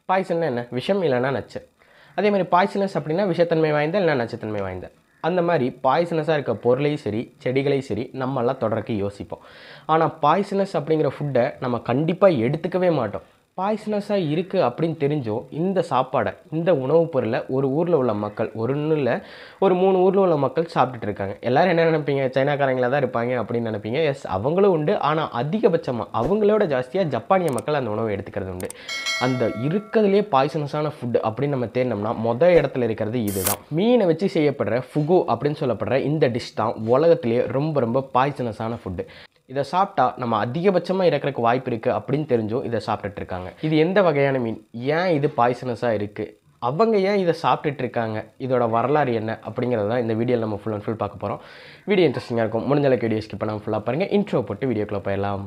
பாய்சன்னா என்ன விஷம் இல்லைன்னா நச்சு அதே மாதிரி பாய்சனஸ் அப்படின்னா விஷத்தன்மை வாய்ந்த இல்லைன்னா நச்சுத்தன்மை வாய்ந்த அந்த மாதிரி பாய்சனஸாக இருக்க பொருளையும் சரி செடிகளையும் சரி நம்மெல்லாம் தொடர்க்கு யோசிப்போம் ஆனால் பாய்சனஸ் அப்படிங்கிற ஃபுட்டை நம்ம கண்டிப்பாக எடுத்துக்கவே மாட்டோம் பாய்சனஸாக இருக்குது அப்படின்னு தெரிஞ்சும் இந்த சாப்பாடை இந்த உணவுப் பொருளை ஒரு ஊரில் உள்ள மக்கள் ஒரு இல்லை ஒரு மூணு ஊரில் உள்ள மக்கள் சாப்பிட்டுட்டு இருக்காங்க எல்லாரும் என்ன நினைப்பீங்க சைனாக்காரங்களா தான் இருப்பாங்க அப்படின்னு நினைப்பீங்க எஸ் அவங்களும் உண்டு ஆனால் அதிகபட்சமாக அவங்களோட ஜாஸ்தியாக ஜப்பானிய மக்கள் அந்த உணவை எடுத்துக்கிறது உண்டு அந்த இருக்கிறதுலே பாய்சனஸான ஃபுட் அப்படின்னு நம்ம தேடினோம்னா மொதல் இடத்துல இருக்கிறது இதுதான் மீனை வச்சு செய்யப்படுற ஃபுகு அப்படின்னு சொல்லப்படுற இந்த டிஷ் தான் உலகத்திலேயே ரொம்ப ரொம்ப பாய்சனஸான ஃபுட்டு இதை சாப்பிட்டா நம்ம அதிகபட்சமாக இறக்குறதுக்கு வாய்ப்பு இருக்குது அப்படின்னு தெரிஞ்சும் இதை சாப்பிட்டுட்டு இருக்காங்க இது எந்த வகையான மீன் ஏன் இது பாய்சனஸாக இருக்குது அவங்க ஏன் இதை சாப்பிட்டுட்டு இருக்காங்க இதோட வரலாறு என்ன அப்படிங்கிறது தான் இந்த வீடியோவில் நம்ம ஃபுல் அண்ட் ஃபுல் பார்க்க போகிறோம் வீடியோ இன்ட்ரெஸ்டிங்காக இருக்கும் முடிஞ்ச அளவுக்கு வீடியோ ஸ்கிப் பண்ணாமல் ஃபுல்லாக பாருங்கள் இன்ட்ரோ போட்டு வீடியோக்குள்ளே போயிடலாம்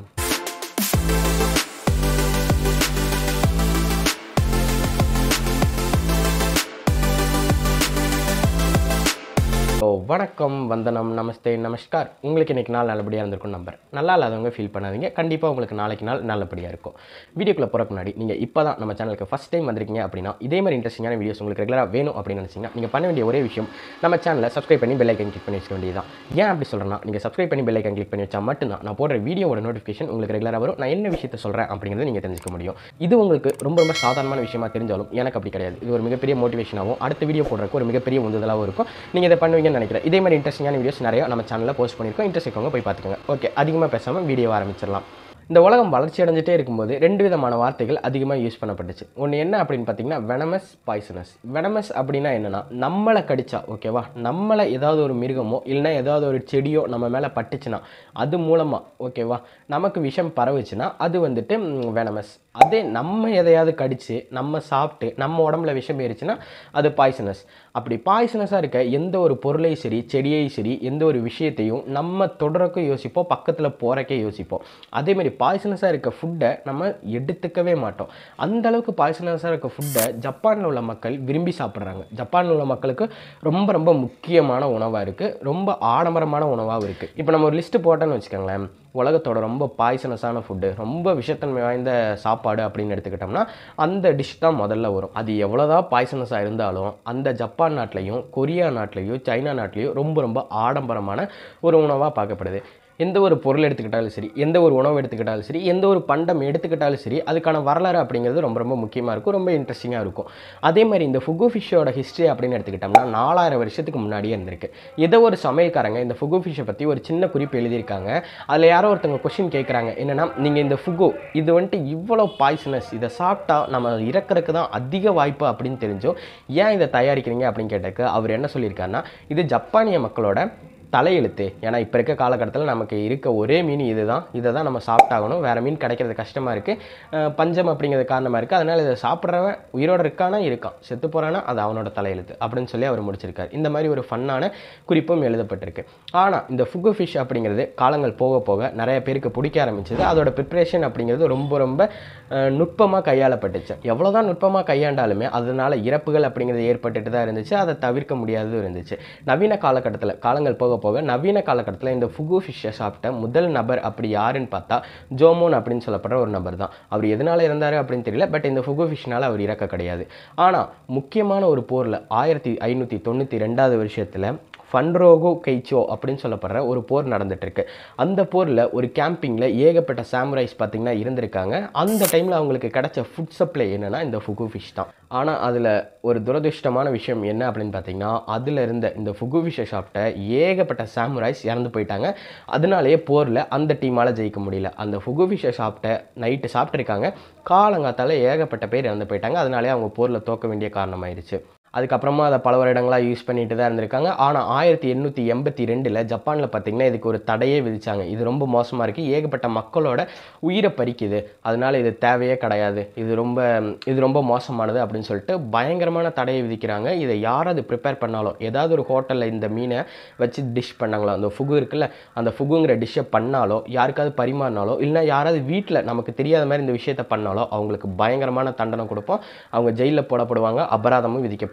ஸோ வணக்கம் வந்தனம் நமஸ்தே நமஸ்கார் உங்களுக்கு இன்றைக்கி நாள் நல்லபடியாக இருந்திருக்கும் நம்பர் நல்லா இல்லாதவங்க ஃபீல் பண்ணாதீங்க கண்டிப்பாக உங்களுக்கு நாளைக்கு நாள் நல்லபடியாக இருக்கும் வீடியோக்குள்ளே போகிறக்கு முன்னாடி நீங்கள் இப்போ தான் நம்ம சேனலுக்கு ஃபஸ்ட் டைம் வந்திருக்கீங்க அப்படின்னா இதே மாதிரி இன்ட்ரெஸ்டிங்கான வீடியோஸ் உங்களுக்கு ரெகுலராக வேணும் அப்படின்னு நினச்சிங்கன்னா நீங்கள் பண்ண வேண்டிய ஒரே விஷயம் நம்ம சேனலை சப்ஸ்கிரைப் பண்ணி பெல் ஐக்கன் கிளிக் பண்ணி வச்சுக்க வேண்டியதான் ஏன் அப்படி சொல்கிறேன்னா நீங்கள் சப்ஸ்கிரைப் பண்ணி பெல் ஐக்கன் கிளிக் பண்ணி வச்சா மட்டும்தான் நான் போடுற வீடியோட நோட்டிஃபிகேஷன் உங்களுக்கு ரெகுலராக வரும் நான் என்ன விஷயத்தை சொல்கிறேன் அப்படிங்கிறத நீங்கள் தெரிஞ்சுக்க முடியும் இது உங்களுக்கு ரொம்ப ரொம்ப சாதாரணமான விஷயமா தெரிஞ்சாலும் எனக்கு அப்படி கிடையாது இது ஒரு மிகப்பெரிய மோட்டிவேஷனாகவும் அடுத்த வீடியோ போடுறதுக்கு ஒரு மிகப்பெரிய உந்துதலாகவும் இருக்கும் நீங்கள் இதை பண்ணுவீங்கன்னு நினைக்கிறேன் இதே மாதிரி இன்ட்ரெஸ்டிங்கான வீடியோஸ் நிறைய நம்ம சேனலில் போஸ்ட் பண்ணியிருக்கோம் இன்ட்ரெஸ்ட் இருக்கவங்க போய் பார்த்துக்கோங்க ஓகே அதிகமாக பேசாமல் வீடியோ ஆரம்பிச்சிடலாம் இந்த உலகம் வளர்ச்சி அடைஞ்சிட்டே இருக்கும்போது ரெண்டு விதமான வார்த்தைகள் அதிகமாக யூஸ் பண்ணப்பட்டுச்சு ஒன்று என்ன அப்படின்னு பார்த்தீங்கன்னா வெனமஸ் பாய்சனஸ் வெனமஸ் அப்படின்னா என்னென்னா நம்மளை கடிச்சா ஓகேவா நம்மளை ஏதாவது ஒரு மிருகமோ இல்லைன்னா ஏதாவது ஒரு செடியோ நம்ம மேலே பட்டுச்சுன்னா அது மூலமாக ஓகேவா நமக்கு விஷம் பரவுச்சுன்னா அது வந்துட்டு வெனமஸ் அதே நம்ம எதையாவது கடித்து நம்ம சாப்பிட்டு நம்ம உடம்புல விஷம் ஏறிச்சுன்னா அது பாய்சனஸ் அப்படி பாய்சனஸாக இருக்க எந்த ஒரு பொருளையும் சரி செடியையும் சரி எந்த ஒரு விஷயத்தையும் நம்ம தொடரக்கும் யோசிப்போம் பக்கத்தில் போகிறக்கே யோசிப்போம் அதேமாதிரி பாய்சனஸாக இருக்க ஃபுட்டை நம்ம எடுத்துக்கவே மாட்டோம் அந்த அளவுக்கு பாய்சனஸாக இருக்க ஃபுட்டை ஜப்பானில் உள்ள மக்கள் விரும்பி சாப்பிட்றாங்க ஜப்பானில் உள்ள மக்களுக்கு ரொம்ப ரொம்ப முக்கியமான உணவாக இருக்குது ரொம்ப ஆடம்பரமான உணவாகவும் இருக்குது இப்போ நம்ம ஒரு லிஸ்ட்டு போட்டோன்னு வச்சுக்கோங்களேன் உலகத்தோட ரொம்ப பாய்சனஸான ஃபுட்டு ரொம்ப விஷத்தன்மை வாய்ந்த சாப்பாடு அப்படின்னு எடுத்துக்கிட்டோம்னா அந்த டிஷ் தான் முதல்ல வரும் அது எவ்வளோதான் பாய்சனஸாக இருந்தாலும் அந்த ஜப்பான் நாட்டிலையும் கொரியா நாட்டிலையும் சைனா நாட்டிலையும் ரொம்ப ரொம்ப ஆடம்பரமான ஒரு உணவாக பார்க்கப்படுது எந்த ஒரு பொருள் எடுத்துக்கிட்டாலும் சரி எந்த ஒரு உணவு எடுத்துக்கிட்டாலும் சரி எந்த ஒரு பண்டம் எடுத்துக்கிட்டாலும் சரி அதுக்கான வரலாறு அப்படிங்கிறது ரொம்ப ரொம்ப முக்கியமாக இருக்கும் ரொம்ப இன்ட்ரெஸ்டிங்காக இருக்கும் அதே மாதிரி இந்த ஃபுகு ஃபிஷ்ஷோட ஹிஸ்ட்ரி அப்படின்னு எடுத்துக்கிட்டோம்னா நாலாயிரம் வருஷத்துக்கு முன்னாடியே இருந்திருக்கு ஏதோ ஒரு சமையல்காரங்க இந்த ஃபுகு ஃபிஷ்ஷை பற்றி ஒரு சின்ன குறிப்பு எழுதியிருக்காங்க அதில் யாரோ ஒருத்தவங்க கொஷின் கேட்குறாங்க என்னென்னா நீங்கள் இந்த ஃபுகு இது வந்துட்டு இவ்வளோ பாய்சனஸ் இதை சாப்பிட்டா நம்ம இறக்குறதுக்கு தான் அதிக வாய்ப்பு அப்படின்னு தெரிஞ்சோ ஏன் இதை தயாரிக்கிறீங்க அப்படின்னு கேட்டக்கு அவர் என்ன சொல்லியிருக்காருன்னா இது ஜப்பானிய மக்களோட தலையெழுத்து ஏன்னா இப்போ இருக்க காலகட்டத்தில் நமக்கு இருக்க ஒரே மீன் இது தான் இதை தான் நம்ம சாப்பிட்டாகணும் வேறு மீன் கிடைக்கிறது கஷ்டமாக இருக்குது பஞ்சம் அப்படிங்கிறது காரணமாக இருக்குது அதனால் இதை சாப்பிட்றவன் உயிரோடு இருக்கானா இருக்கான் செத்து போகிறானா அது அவனோட தலையெழுத்து அப்படின்னு சொல்லி அவர் முடிச்சிருக்காரு இந்த மாதிரி ஒரு ஃபன்னான குறிப்பும் எழுதப்பட்டிருக்கு ஆனால் இந்த ஃபுகு ஃபிஷ் அப்படிங்கிறது காலங்கள் போக போக நிறைய பேருக்கு பிடிக்க ஆரம்பிச்சது அதோட ப்ரிப்ரேஷன் அப்படிங்கிறது ரொம்ப ரொம்ப நுட்பமாக கையாளப்பட்டுச்சு எவ்வளோ தான் நுட்பமாக கையாண்டாலுமே அதனால் இறப்புகள் அப்படிங்கிறது ஏற்பட்டுட்டு தான் இருந்துச்சு அதை தவிர்க்க முடியாததும் இருந்துச்சு நவீன காலகட்டத்தில் காலங்கள் போக போக நவீன காலகட்டத்தில் இந்த ஃபுகு ஃபிஷ்ஷை சாப்பிட்ட முதல் நபர் அப்படி யாருன்னு பார்த்தா ஜோமோன் அப்படின்னு சொல்லப்படுற ஒரு நபர் தான் அவர் எதனால் இருந்தார் அப்படின்னு தெரியல பட் இந்த ஃபுகு ஃபிஷ்னால் அவர் இறக்க கிடையாது ஆனால் முக்கியமான ஒரு போரில் ஆயிரத்தி ஐநூற்றி தொண்ணூற்றி ரெண்டாவது வருஷத்தில் ஃபன்ரோகோ கெய்ச்சோ அப்படின்னு சொல்லப்படுற ஒரு போர் நடந்துட்டுருக்கு அந்த போரில் ஒரு கேம்பிங்கில் ஏகப்பட்ட சாமுரைஸ் பார்த்திங்கன்னா இருந்திருக்காங்க அந்த டைமில் அவங்களுக்கு கிடைச்ச ஃபுட் சப்ளை என்னென்னா இந்த ஃபுகு ஃபிஷ் தான் ஆனால் அதில் ஒரு துரதிருஷ்டமான விஷயம் என்ன அப்படின்னு பார்த்தீங்கன்னா அதில் இருந்த இந்த ஃபுகு ஃபிஷ்ஷை சாப்பிட்ட ஏகப்பட்ட சாமுரைஸ் இறந்து போயிட்டாங்க அதனாலேயே போரில் அந்த டீமால் ஜெயிக்க முடியல அந்த ஃபுகு ஃபிஷ்ஷை சாப்பிட்ட நைட்டு சாப்பிட்ருக்காங்க காலங்காத்தால் ஏகப்பட்ட பேர் இறந்து போயிட்டாங்க அதனாலே அவங்க போரில் தோக்க வேண்டிய காரணமாயிருச்சு அதுக்கப்புறமா அதை பல வருடங்களாக யூஸ் பண்ணிட்டு தான் இருந்திருக்காங்க ஆனால் ஆயிரத்தி எண்ணூற்றி எண்பத்தி ரெண்டில் ஜப்பானில் பார்த்திங்கன்னா இதுக்கு ஒரு தடையே விதிச்சாங்க இது ரொம்ப மோசமாக இருக்குது ஏகப்பட்ட மக்களோட உயிரை பறிக்குது அதனால் இது தேவையே கிடையாது இது ரொம்ப இது ரொம்ப மோசமானது அப்படின்னு சொல்லிட்டு பயங்கரமான தடையை விதிக்கிறாங்க இதை யாராவது ப்ரிப்பேர் பண்ணாலும் ஏதாவது ஒரு ஹோட்டலில் இந்த மீனை வச்சு டிஷ் பண்ணாங்களோ அந்த ஃபுகு இருக்குல்ல அந்த ஃபுகுங்கிற டிஷ்ஷை பண்ணாலோ யாருக்காவது பரிமாறினாலோ இல்லைனா யாராவது வீட்டில் நமக்கு தெரியாத மாதிரி இந்த விஷயத்தை பண்ணாலோ அவங்களுக்கு பயங்கரமான தண்டனை கொடுப்போம் அவங்க ஜெயிலில் போடப்படுவாங்க அபராதமும் விதிக்கப்படும்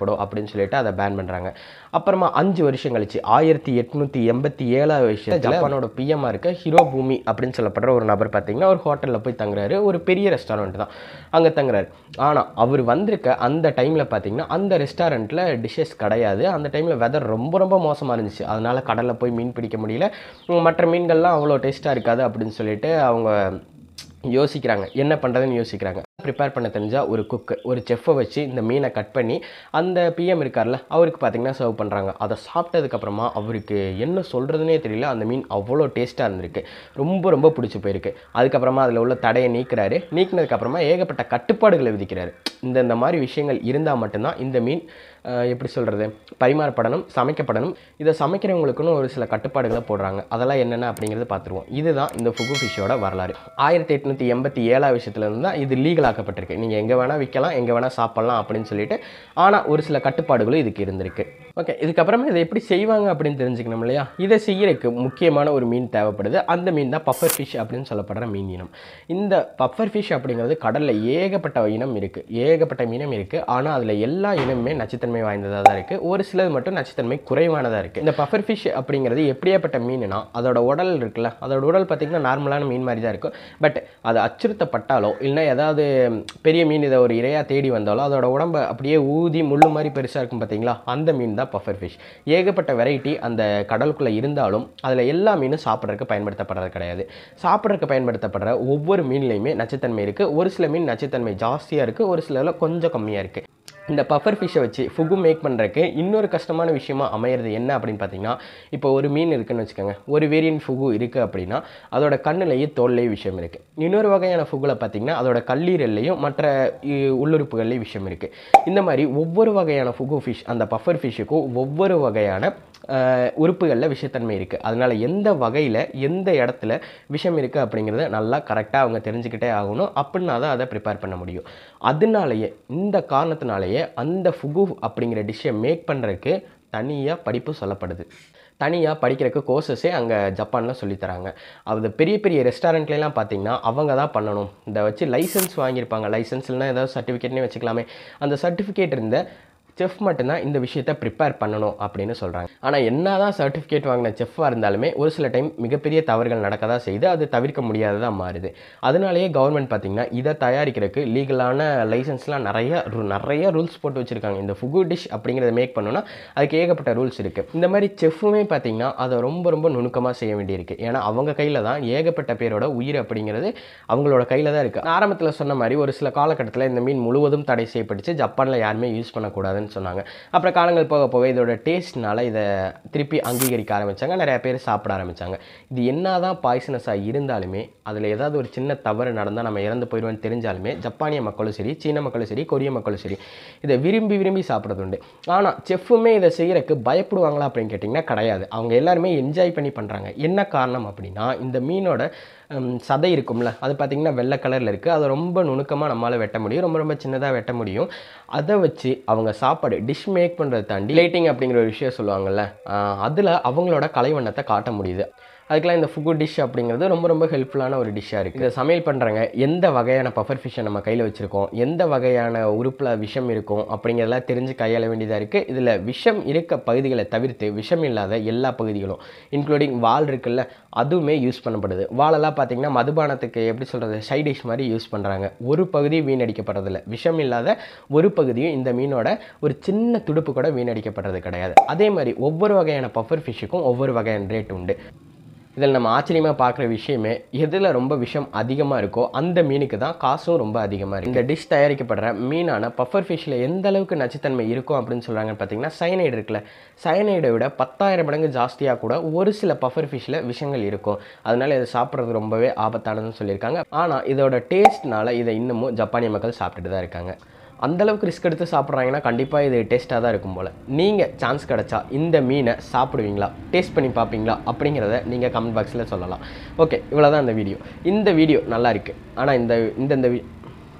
சாப்பிடும் அப்படின்னு சொல்லிட்டு அதை பேன் பண்ணுறாங்க அப்புறமா அஞ்சு வருஷம் கழிச்சு ஆயிரத்தி எட்நூற்றி எண்பத்தி ஏழாவது வருஷத்தில் ஜப்பானோட பிஎம்மாக இருக்க ஹிரோபூமி அப்படின்னு சொல்லப்படுற ஒரு நபர் பார்த்தீங்கன்னா ஒரு ஹோட்டலில் போய் தங்குறாரு ஒரு பெரிய ரெஸ்டாரண்ட் தான் அங்கே தங்குறாரு ஆனால் அவர் வந்திருக்க அந்த டைமில் பார்த்தீங்கன்னா அந்த ரெஸ்டாரண்ட்டில் டிஷ்ஷஸ் கிடையாது அந்த டைமில் வெதர் ரொம்ப ரொம்ப மோசமாக இருந்துச்சு அதனால் கடலில் போய் மீன் பிடிக்க முடியல உம், மற்ற மீன்கள்லாம் அவ்வளோ டேஸ்ட்டாக இருக்காது அப்படின்னு சொல்லிட்டு அவங்க யோசிக்கிறாங்க என்ன பண்ணுறதுன்னு யோசிக்கிறாங்க ப்ரிப்பேர் பண்ண தெரிஞ்சால் ஒரு குக்கு ஒரு செஃப்பை வச்சு இந்த மீனை கட் பண்ணி அந்த பிஎம் இருக்கார்ல அவருக்கு பார்த்தீங்கன்னா சர்வ் பண்ணுறாங்க அதை சாப்பிட்டதுக்கப்புறமா அவருக்கு என்ன சொல்கிறதுனே தெரியல அந்த மீன் அவ்வளோ டேஸ்ட்டாக இருந்திருக்கு ரொம்ப ரொம்ப பிடிச்சி போயிருக்கு அதுக்கப்புறமா அதில் உள்ள தடையை நீக்கிறாரு நீக்கினதுக்கப்புறமா ஏகப்பட்ட கட்டுப்பாடுகளை விதிக்கிறாரு இந்த இந்த மாதிரி விஷயங்கள் இருந்தால் மட்டும்தான் இந்த மீன் அஹ், எப்படி சொல்கிறது பரிமாறப்படணும் சமைக்கப்படணும் இதை சமைக்கிறவங்களுக்குன்னு ஒரு சில கட்டுப்பாடுகளை போடுறாங்க அதெல்லாம் என்னென்ன அப்படிங்கிறத பார்த்துருவோம் இதுதான் இந்த ஃபுகு ஃபிஷ்ஷோட வரலாறு ஆயிரத்தி எட்நூற்றி எண்பத்தி ஏழாவது விஷயத்துலேருந்து தான் இது லீகல் ஆக்கப்பட்டிருக்கு நீங்கள் எங்கே வேணால் விற்கலாம் எங்கே வேணால் சாப்பிட்லாம் அப்படின்னு சொல்லிட்டு ஆனால் ஒரு சில கட்டுப்பாடுகளும் இதுக்கு இருந்திருக்கு ஓகே இதுக்கப்புறமா இதை எப்படி செய்வாங்க அப்படின்னு தெரிஞ்சுக்கணும் இல்லையா இதை செய்யறதுக்கு முக்கியமான ஒரு மீன் தேவைப்படுது அந்த மீன் தான் பஃபர் ஃபிஷ் அப்படின்னு சொல்லப்படுற மீன் இனம் இந்த பஃபர் ஃபிஷ் அப்படிங்கிறது கடலில் ஏகப்பட்ட இனம் இருக்குது ஏகப்பட்ட மீனம் இருக்குது ஆனால் அதில் எல்லா இனமுமே நச்சுத்தன்மை வாய்ந்ததாக தான் இருக்குது ஒரு சிலது மட்டும் நச்சுத்தன்மை குறைவானதாக இருக்குது இந்த பஃபர் ஃபிஷ் அப்படிங்கிறது எப்படியாப்பட்ட மீனுனா அதோட உடல் இருக்குல்ல அதோட உடல் பார்த்திங்கன்னா நார்மலான மீன் மாதிரி தான் இருக்கும் பட் அது அச்சுறுத்தப்பட்டாலோ இல்லைன்னா ஏதாவது பெரிய மீன் இதை ஒரு இரையாக தேடி வந்தாலோ அதோட உடம்பை அப்படியே ஊதி முள்ளு மாதிரி பெருசாக இருக்கும் பார்த்தீங்களா அந்த மீன் தான் பஃபர் ஃபிஷ் ஏகப்பட்ட வெரைட்டி அந்த கடலுக்குள்ளே இருந்தாலும் அதில் எல்லா மீனும் சாப்பிட்றதுக்கு பயன்படுத்தப்படுறது கிடையாது சாப்பிட்றதுக்கு பயன்படுத்தப்படுற ஒவ்வொரு மீன்லேயுமே நச்சுத்தன்மை இருக்குது ஒரு சில மீன் நச்சுத்தன்மை ஜாஸ்தியாக இருக்குது ஒரு சிலரில் கொஞ்சம் கம்மியாக இருக்குது இந்த பஃபர் ஃபிஷ்ஷை வச்சு ஃபுகு மேக் பண்ணுறதுக்கு இன்னொரு கஷ்டமான விஷயமா அமையிறது என்ன அப்படின்னு பார்த்தீங்கன்னா இப்போ ஒரு மீன் இருக்குன்னு வச்சுக்கோங்க ஒரு வேரியன்ட் ஃபுகு இருக்குது அப்படின்னா அதோட கண்ணுலேயே தோல்லையும் விஷயம் இருக்குது இன்னொரு வகையான ஃபுகுல பார்த்தீங்கன்னா அதோட கல்லீரல்லையும் மற்ற இ- உள்ளுறுப்புகள்லையும் விஷயம் இருக்குது இந்த மாதிரி ஒவ்வொரு வகையான ஃபுகு ஃபிஷ் அந்த பஃபர் ஃபிஷ்ஷுக்கும் ஒவ்வொரு வகையான உறுப்புகளில் விஷத்தன்மை இருக்குது அதனால் எந்த வகையில் எந்த இடத்துல விஷம் இருக்குது அப்படிங்கிறத நல்லா கரெக்டாக அவங்க தெரிஞ்சுக்கிட்டே ஆகணும் அப்படின்னா தான் அதை ப்ரிப்பேர் பண்ண முடியும் அதனாலேயே இந்த காரணத்தினாலேயே அந்த ஃபுகு அப்படிங்கிற டிஷ்ஷை மேக் பண்ணுறதுக்கு தனியாக படிப்பு சொல்லப்படுது தனியாக படிக்கிறதுக்கு கோர்சஸே அங்கே ஜப்பானில் சொல்லித்தராங்க அது பெரிய பெரிய ரெஸ்டாரண்ட்லாம் பார்த்தீங்கன்னா அவங்க தான் பண்ணணும் இதை வச்சு லைசன்ஸ் வாங்கியிருப்பாங்க லைசன்ஸ்லாம் ஏதாவது சர்டிஃபிகேட்னே வச்சுக்கலாமே அந்த சர்டிஃபிகேட் இருந்த செஃப் மட்டும்தான் இந்த விஷயத்தை ப்ரிப்பேர் பண்ணணும் அப்படின்னு சொல்கிறாங்க ஆனால் என்னதான் சர்டிஃபிகேட் வாங்கின செஃப்பாக இருந்தாலுமே ஒரு சில டைம் மிகப்பெரிய தவறுகள் நடக்க தான் செய்து அது தவிர்க்க முடியாததாக மாறுது அதனாலேயே கவர்மெண்ட் பார்த்திங்கன்னா இதை தயாரிக்கிறதுக்கு லீகலான லைசன்ஸ்லாம் நிறைய ரு- நிறைய ரூல்ஸ் போட்டு வச்சுருக்காங்க இந்த ஃபுகு டிஷ் அப்படிங்கிறத மேக் பண்ணணும்னா அதுக்கு ஏகப்பட்ட ரூல்ஸ் இருக்குது இந்த மாதிரி செஃப்புமே பார்த்திங்கன்னா அதை ரொம்ப ரொம்ப நுணுக்கமாக செய்ய வேண்டியிருக்கு ஏன்னா அவங்க கையில் தான் ஏகப்பட்ட பேரோட உயிர் அப்படிங்கிறது அவங்களோட கையில் தான் இருக்குது ஆரம்பத்தில் சொன்ன மாதிரி ஒரு சில காலகட்டத்தில் இந்த மீன் முழுவதும் தடை செய்யப்பட்டுச்சு ஜப்பானில் யாருமே யூஸ் பண்ணக்கூடாதுன்னு சொன்னாங்க அப்புறம் காலங்கள் போக போக இதோட டேஸ்ட்னால இதை திருப்பி அங்கீகரிக்க ஆரம்பித்தாங்க நிறைய பேர் சாப்பிட ஆரம்பித்தாங்க இது என்னதான் பாய்சனஸாக இருந்தாலுமே அதில் ஏதாவது ஒரு சின்ன தவறு நடந்தால் நம்ம இறந்து போயிடுவோம்னு தெரிஞ்சாலுமே ஜப்பானிய மக்களும் சரி சீன மக்களும் சரி கொரிய மக்களும் சரி இதை விரும்பி விரும்பி சாப்பிட்றது உண்டு ஆனால் செஃப்புமே இதை செய்யறதுக்கு பயப்படுவாங்களா அப்படின்னு கேட்டிங்கன்னா கிடையாது அவங்க எல்லாருமே என்ஜாய் பண்ணி பண்ணுறாங்க என்ன காரணம் அப்படின்னா இந்த மீனோட ஹம், சதை இருக்கும்ல அது பார்த்திங்கன்னா வெள்ளை கலரில் இருக்குது அதை ரொம்ப நுணுக்கமாக நம்மளால் வெட்ட முடியும் ரொம்ப ரொம்ப சின்னதாக வெட்ட முடியும் அதை வச்சு அவங்க சாப்பாடு டிஷ் மேக் பண்ணுறதை தாண்டி லைட்டிங் அப்படிங்கிற ஒரு விஷயம் சொல்லுவாங்கள்ல அதில் அவங்களோட கலைவண்ணத்தை காட்ட முடியுது அதுக்கெல்லாம் இந்த ஃபுகு டிஷ் அப்படிங்கிறது ரொம்ப ரொம்ப ஹெல்ப்ஃபுல்லான ஒரு டிஷ்ஷாக இருக்குது இதை சமையல் பண்ணுறாங்க எந்த வகையான பஃபர் ஃபிஷ்ஷை நம்ம கையில் வச்சுருக்கோம் எந்த வகையான உறுப்பில் விஷம் இருக்கும் அப்படிங்கிறதெல்லாம் தெரிஞ்சு கையாள வேண்டியதாக இருக்குது இதில் விஷம் இருக்க பகுதிகளை தவிர்த்து விஷம் இல்லாத எல்லா பகுதிகளும் இன்க்ளூடிங் வால் இருக்குல்ல அதுவுமே யூஸ் பண்ணப்படுது வாலெல்லாம் பார்த்தீங்கன்னா மதுபானத்துக்கு எப்படி சொல்கிறது சைட் டிஷ் மாதிரி யூஸ் பண்ணுறாங்க ஒரு பகுதி வீணடிக்கப்படுறதில்ல விஷம் இல்லாத ஒரு பகுதியும் இந்த மீனோட ஒரு சின்ன துடுப்பு கூட வீணடிக்கப்படுறது கிடையாது அதே மாதிரி ஒவ்வொரு வகையான பஃபர் ஃபிஷ்ஷுக்கும் ஒவ்வொரு வகையான ரேட் உண்டு இதில் நம்ம ஆச்சரியமாக பார்க்குற விஷயமே எதில் ரொம்ப விஷம் அதிகமாக இருக்கோ அந்த மீனுக்கு தான் காசும் ரொம்ப அதிகமாக இருக்குது இந்த டிஷ் தயாரிக்கப்படுற மீனான பஃபர் ஃபிஷ்ஷில் எந்த அளவுக்கு நச்சுத்தன்மை இருக்கும் அப்படின்னு சொல்கிறாங்கன்னு பார்த்தீங்கன்னா சயனைடு இருக்குல்ல சயனைடை விட பத்தாயிரம் மடங்கு ஜாஸ்தியாக கூட ஒரு சில பஃபர் ஃபிஷ்ஷில் விஷங்கள் இருக்கும் அதனால இதை சாப்பிட்றது ரொம்பவே ஆபத்தானதுன்னு சொல்லியிருக்காங்க ஆனால் இதோட டேஸ்ட்னால இதை இன்னமும் ஜப்பானிய மக்கள் சாப்பிட்டுட்டு தான் இருக்காங்க அந்த அளவுக்கு ரிஸ்க் எடுத்து சாப்பிட்றாங்கன்னா கண்டிப்பாக இது டேஸ்ட்டாக தான் இருக்கும் போல் நீங்கள் சான்ஸ் கிடச்சா இந்த மீனை சாப்பிடுவீங்களா டேஸ்ட் பண்ணி பார்ப்பீங்களா அப்படிங்கிறத நீங்கள் கமெண்ட் பாக்ஸில் சொல்லலாம் ஓகே இவ்வளோ தான் இந்த வீடியோ இந்த வீடியோ நல்லா இருக்குது ஆனால் இந்த இந்த இந்த வி-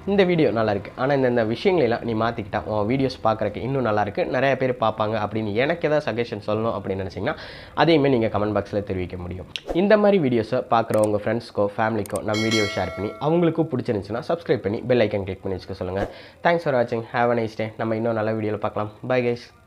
இந்த வீடியோ நல்லா இருக்கு ஆனால் இந்த இந்த விஷயங்களெல்லாம் நீ மாற்றிக்கிட்டா உன் வீடியோஸ் பார்க்குறக்கு இன்னும் நல்லா இருக்கு நிறைய பேர் பார்ப்பாங்க அப்படின்னு எனக்கு ஏதாவது சஜஷன் சொல்லணும் அப்படின்னு நினச்சிங்கன்னா அதையுமே நீங்கள் கமெண்ட் பாக்ஸில் தெரிவிக்க முடியும் இந்த மாதிரி வீடியோஸை பார்க்குற உங்கள் ஃப்ரெண்ட்ஸ்க்கோ ஃபேமிலிக்கோ நம்ம வீடியோ ஷேர் பண்ணி அவங்களுக்கும் பிடிச்சிருந்துச்சுன்னா சப்ஸ்கிரைப் பண்ணி பெல் ஐக்கன் கிளிக் பண்ணி வச்சுக்க சொல்லுங்கள் தேங்க்ஸ் ஃபார் வாட்சிங் ஹேவ் அ நைஸ் டே நம்ம இன்னும் நல்ல வீடியோவில் பார்க்கலாம் பை கைஸ்